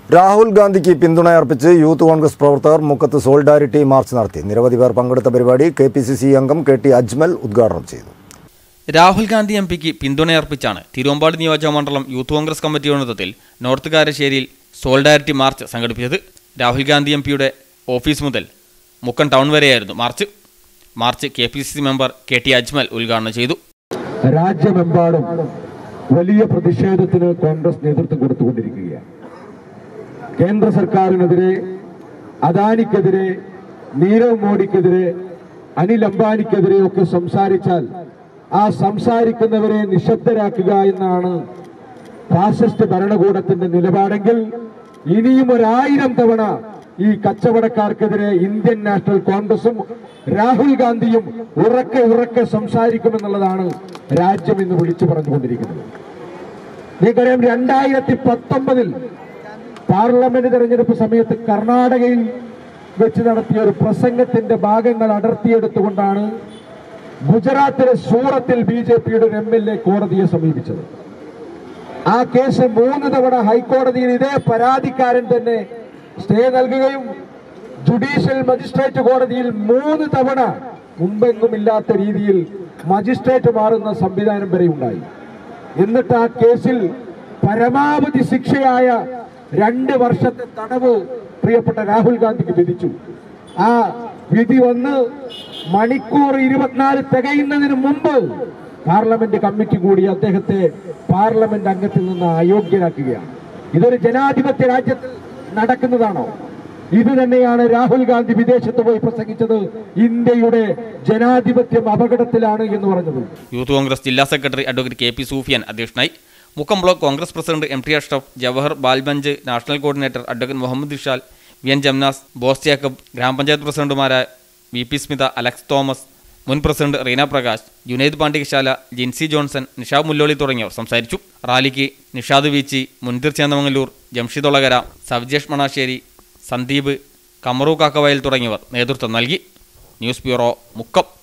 രാഹുൽ ഗാന്ധിക്ക് പിന്തുണയർപ്പിച്ച് യൂത്ത് കോൺഗ്രസ് പ്രവർത്തകർ മുക്കത്ത് സോളിഡാരിറ്റി മാർച്ച് നടത്തി നിരവധി പേർ പങ്കെടുത്ത പരിപാടി കെ പി സി സി അംഗം കെ ടി അജ്മൽ ഉദ്ഘാടനം ചെയ്തു രാഹുൽ ഗാന്ധി എം പിക്ക് പിന്തുണയർപ്പിച്ചാണ് തിരുവമ്പാടി നിയോജക മണ്ഡലം യൂത്ത് കോൺഗ്രസ് കമ്മിറ്റിയുടെ നേതൃത്വത്തിൽ നോർത്ത് കാരശ്ശേരിയിൽ സോളിഡാരിറ്റി മാർച്ച് സംഘടിപ്പിച്ചത് രാഹുൽ ഗാന്ധി എം പിയുടെ ഓഫീസ് മുതൽ മുക്കം ടൗൺ വരെയായിരുന്നു march march K P C C member K T Ajmal ഉദ്ഘാടനം ചെയ്തു രാജ്യമെമ്പാടും വലിയ പ്രതിഷേധത്തിന് കോൺഗ്രസ് നേതൃത്വം കൊടുത്തുകൊണ്ടിരിക്കുകയാണ് കേന്ദ്ര സർക്കാരിനെതിരെ അദാനിക്കെതിരെ നീരവ് മോഡിക്കെതിരെ അനിൽ അംബാനിക്കെതിരെ ഒക്കെ സംസാരിച്ചാൽ ആ സംസാരിക്കുന്നവരെ നിശബ്ദരാക്കുക എന്നാണ് ഫാസിസ്റ്റ് ഭരണകൂടത്തിന്റെ നിലപാടെങ്കിൽ ഇനിയും ഒരായിരം തവണ ഈ കച്ചവടക്കാർക്കെതിരെ ഇന്ത്യൻ നാഷണൽ കോൺഗ്രസും രാഹുൽ ഗാന്ധിയും ഉറക്കെ ഉറക്കെ സംസാരിക്കുമെന്നുള്ളതാണ് രാജ്യം ഇന്ന് വിളിച്ചു പറഞ്ഞുകൊണ്ടിരിക്കുന്നത് നിങ്ങൾക്കറിയാം രണ്ടായിരത്തി പത്തൊമ്പതിൽ പാർലമെന്റ് തെരഞ്ഞെടുപ്പ് സമയത്ത് കർണാടകയിൽ വെച്ച് നടത്തിയ ഒരു പ്രസംഗത്തിന്റെ ഭാഗങ്ങൾ അടർത്തിയെടുത്തുകൊണ്ടാണ് ഗുജറാത്തിലെ സൂറത്തിൽ ബി ജെ പിയുടെ ഒരു എം എൽ എ കോടതിയെ സമീപിച്ചത് ആ കേസ് മൂന്ന് തവണ ഹൈക്കോടതിയിൽ ഇതേ പരാതിക്കാരൻ തന്നെ സ്റ്റേ നൽകുകയും ജുഡീഷ്യൽ മജിസ്ട്രേറ്റ് കോടതിയിൽ മൂന്ന് തവണ മുമ്പെങ്ങും ഇല്ലാത്ത രീതിയിൽ മജിസ്ട്രേറ്റ് മാറുന്ന സംവിധാനം വരെ ഉണ്ടായി എന്നിട്ട് ആ കേസിൽ പരമാവധി ശിക്ഷയായ രണ്ട് വർഷത്തെ തടവ് പ്രിയപ്പെട്ട രാഹുൽ ഗാന്ധിക്ക് വിധിച്ചു ആ വിധി വന്ന് മണിക്കൂർ ഇരുപത്തിനാല് തികയുന്നതിന് മുമ്പ് പാർലമെന്റ് കമ്മിറ്റി കൂടി അദ്ദേഹത്തെ പാർലമെന്റ് അംഗത്തിൽ നിന്ന് അയോഗ്യനാക്കുകയാണ് ഇതൊരു ജനാധിപത്യ രാജ്യത്തിൽ നടക്കുന്നതാണോ ഇത് തന്നെയാണ് രാഹുൽ ഗാന്ധി വിദേശത്ത് പോയി പ്രസംഗിച്ചത് ഇന്ത്യയുടെ ജനാധിപത്യം അപകടത്തിലാണ് എന്ന് പറഞ്ഞത് യൂത്ത് കോൺഗ്രസ് ജില്ലാ secretary advocate K P Sufiyan അധ്യക്ഷനായി Mukkam block Congress president M T Ashraf Jawahar Bal Manch national coordinator advocate Muhammad Ishal V N Jamnas Bose Jacob ഗ്രാമപഞ്ചായത്ത് പ്രസിഡന്റുമാരായ വി പി സ്മിത അലക്സ് തോമസ് മുൻ പ്രസിഡന്റ് റീന പ്രകാശ് ജുനൈദ് പാണ്ഡികശാല ജിൻസി ജോൺസൺ നിഷാബ് മുല്ലോളി തുടങ്ങിയവർ സംസാരിച്ചു റാലിക്ക് നിഷാദ് വീച്ചി മുൻതിർ ചേന്നമംഗലൂർ ജംഷിദ് ഒളകര സവ്ജേഷ് മണാശ്ശേരി സന്ദീപ് കമറു കാക്കവയൽ തുടങ്ങിയവർ നേതൃത്വം നൽകി ന്യൂസ് ബ്യൂറോ മുക്കം